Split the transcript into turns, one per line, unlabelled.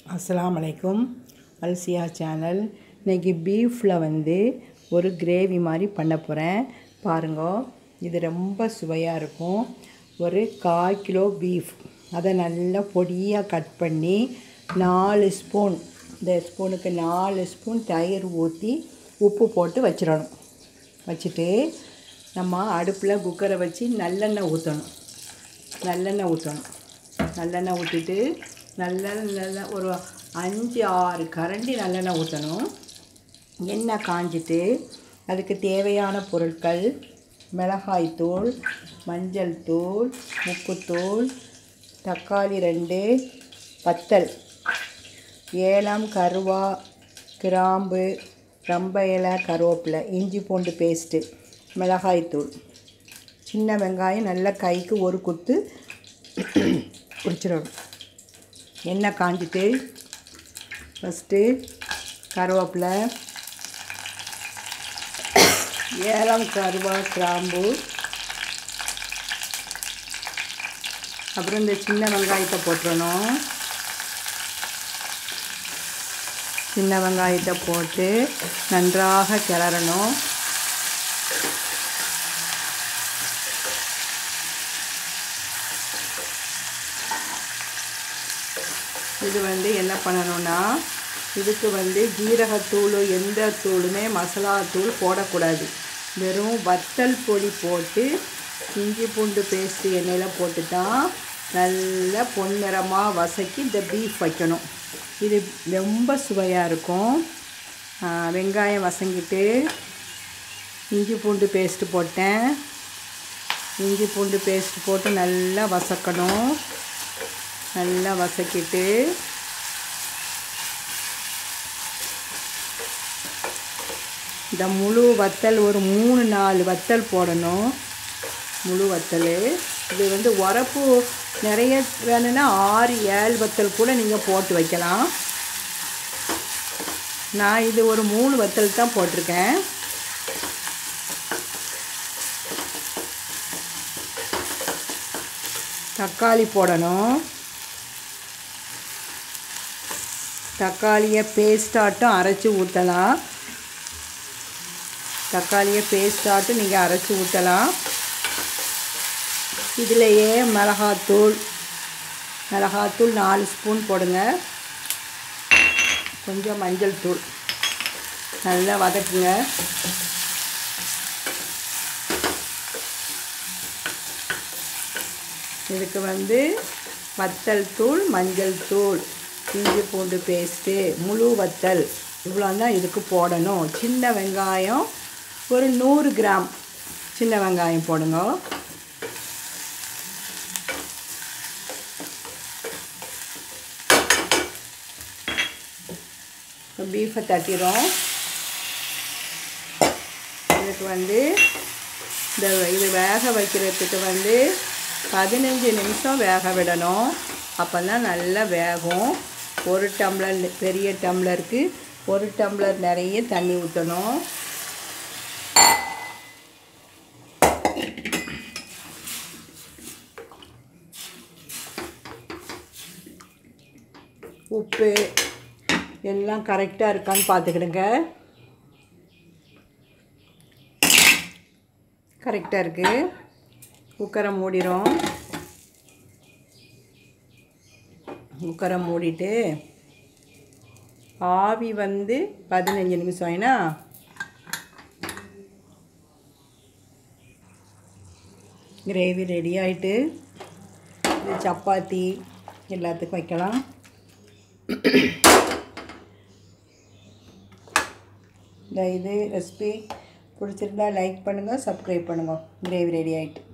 அஸ்ஸலாமு அலைக்கும் அல்சியா சேனல் இன்னைக்கு பீஃபில் வந்து ஒரு கிரேவி மாதிரி பண்ண போகிறேன் பாருங்க இது ரொம்ப சுவையாக இருக்கும் ஒரு கால் கிலோ பீஃப் அதை நல்லா பொடியாக கட் பண்ணி நாலு ஸ்பூன் இந்த ஸ்பூனுக்கு நாலு ஸ்பூன் தயிர் ஊற்றி உப்பு போட்டு வச்சிடணும் வச்சுட்டு நம்ம அடுப்பில் குக்கரை வச்சு நல்லெண்ணெய் ஊற்றணும் நல்லெண்ணெய் ஊற்றணும் நல்லெண்ணெய் ஊற்றிட்டு நல்ல நல்ல ஒரு அஞ்சு ஆறு கரண்டி நல்லெண்ணெய் ஊற்றணும் எண்ணெய் காஞ்சிட்டு அதுக்கு தேவையான பொருட்கள் மிளகாய்த்தூள் மஞ்சள் தூள் உப்புத்தூள் தக்காளி ரெண்டு வத்தல் ஏலம் கருவா கிராம்பு ரம்ப இலை கருவேப்பிலை இஞ்சி பூண்டு பேஸ்ட்டு மிளகாய்த்தூள் சின்ன வெங்காயம் நல்ல கைக்கு ஒரு குத்து பிடிச்சிடணும் எண்ணெய் காஞ்சிட்டு ஃபஸ்ட்டு கருவேப்பிலை ஏலம் கருவா கிராம்பு அப்புறம் இந்த சின்ன வெங்காயத்தை போட்டுறணும் சின்ன வெங்காயத்தை போட்டு நன்றாக கிளறணும் இது வந்து என்ன பண்ணணும்னா இதுக்கு வந்து ஜீரகத்தூள் எந்த தூளுமே மசாலா தூள் போடக்கூடாது வெறும் வத்தல் பொடி போட்டு இஞ்சி பூண்டு பேஸ்ட்டு எண்ணெயில் போட்டு தான் நல்லா பொன்னிறமாக வசக்கி இந்த பீஃப் வைக்கணும் இது ரொம்ப சுவையாக இருக்கும் வெங்காயம் வசங்கிட்டு இஞ்சி பூண்டு பேஸ்ட்டு போட்டேன் இஞ்சி பூண்டு பேஸ்ட் போட்டு நல்லா வசக்கணும் நல்லா வசக்கிட்டு இந்த முழு வத்தல் ஒரு மூணு நாலு வத்தல் போடணும் முழு வத்தல் இது வந்து உரப்பு நிறைய வேணும்னா ஆறு ஏழு வத்தல் கூட நீங்கள் போட்டு வைக்கலாம் நான் இது ஒரு மூணு வத்தல் தான் போட்டிருக்கேன் தக்காளி போடணும் தக்காளியை பேஸ்டாட்டும் அரைச்சி ஊற்றலாம் தக்காளியை பேஸ்டாட்டும் நீங்கள் அரைச்சி ஊற்றலாம் இதிலையே மிளகாத்தூள் மிளகாத்தூள் நாலு ஸ்பூன் போடுங்க கொஞ்சம் மஞ்சள் தூள் நல்லா வதக்குங்க இதுக்கு வந்து வத்தல் தூள் மஞ்சள் தூள் இஞ்சி பூண்டு பேஸ்ட்டு முழு வத்தல் இவ்வளோ தான் இதுக்கு போடணும் சின்ன வெங்காயம் ஒரு நூறு கிராம் சின்ன வெங்காயம் போடுங்க பீஃபை தட்டிடும் இதுக்கு வந்து இந்த இது வேக வைக்கிறதுக்கு வந்து பதினஞ்சு நிமிஷம் வேக விடணும் அப்போ தான் நல்லா வேகும் ஒரு டம்ளர் பெரிய டம்ளருக்கு ஒரு டம்ளர் நிறைய தண்ணி ஊற்றணும் உப்பு எல்லாம் கரெக்டாக இருக்கான்னு பார்த்துக்கிடுங்க கரெக்டாக இருக்குது குக்கரை மூடிடும் குக்கரை மூடிட்டு ஆவி வந்து பதினஞ்சு நிமிஷம் ஏன்னா கிரேவி ரெடி ஆகிட்டு இது சப்பாத்தி எல்லாத்துக்கும் வைக்கலாம் இந்த இது ரெசிபி பிடிச்சிருந்தா லைக் பண்ணுங்கள் சப்ஸ்கிரைப் பண்ணுங்கள் கிரேவி ரெடி ஆகிட்டு